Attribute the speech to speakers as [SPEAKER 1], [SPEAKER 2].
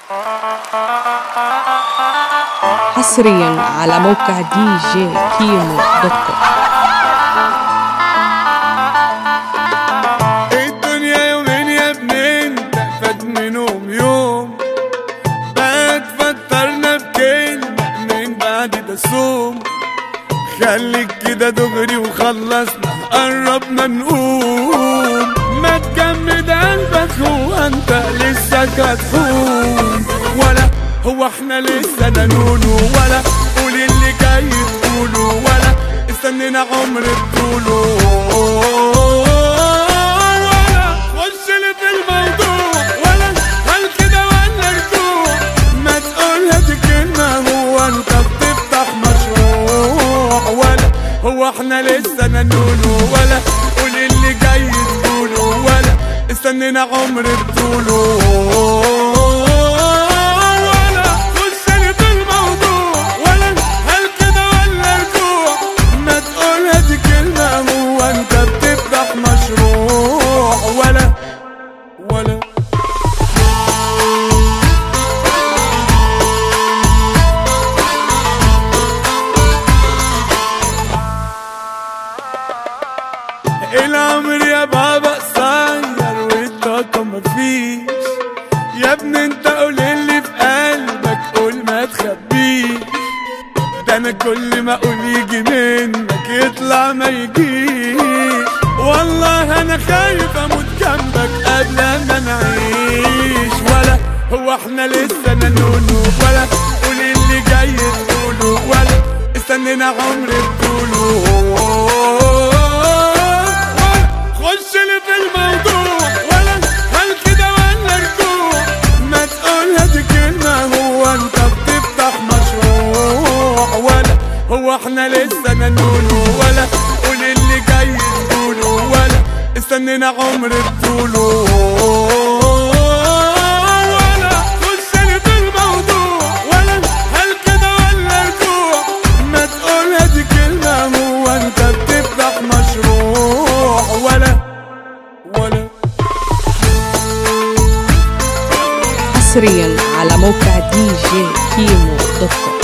[SPEAKER 1] حصريا على موقع دي جي كيمو دوت كوم
[SPEAKER 2] الدنيا يومين يا ابني انت فات منهم يوم بقى تفطرنا بكلمة من بعد ده صوم خليك كده دغري وخلصنا قربنا نقوم ما تجمد قلبك هو انت لسه هتقوم ولا هو احنا لسه نانونو ولا قول اللي جاي تقوله ولا استنينا عمر تقوله ولا خش لي في الموضوع ولا هل كده ولا رجوع ما تقولها دي كلمة هو انت بتفتح مشروع ولا هو احنا لسه نانونو ولا قول اللي جاي تقوله ولا استنينا عمر تقوله ولا خش لي في الموضوع ولا هل كده ولا رجوع ما تقولها دي كلمة هو انت بتفتح مشروع ولا ولا العمر يا بابا قصير والطاقة مفيش يا ابني انت قول اللي في قلبك قول ما تخبيش ده انا كل ما اقول يجي منك يطلع ما يجيش والله انا خايف اموت جنبك قبل ما نعيش ولا هو احنا لسه نانونو ولا قول اللي جاي تقوله ولا استنينا عمر تقوله خش لي في الموضوع ولا هل كده ولا رجوع ما تقولها دي كلمة هو انت بتفتح مشروع ولا هو احنا لسه نانونو ولا قول اللي جاي تقوله ولا استنينا عمر تقوله ولا خش لي في الموضوع ولا هل كده ولا رجوع ما تقولها دي كلمة هو انت بتفتح مشروع ولا ولا
[SPEAKER 1] حصريا على موقع دي جي كيمو دوت كوم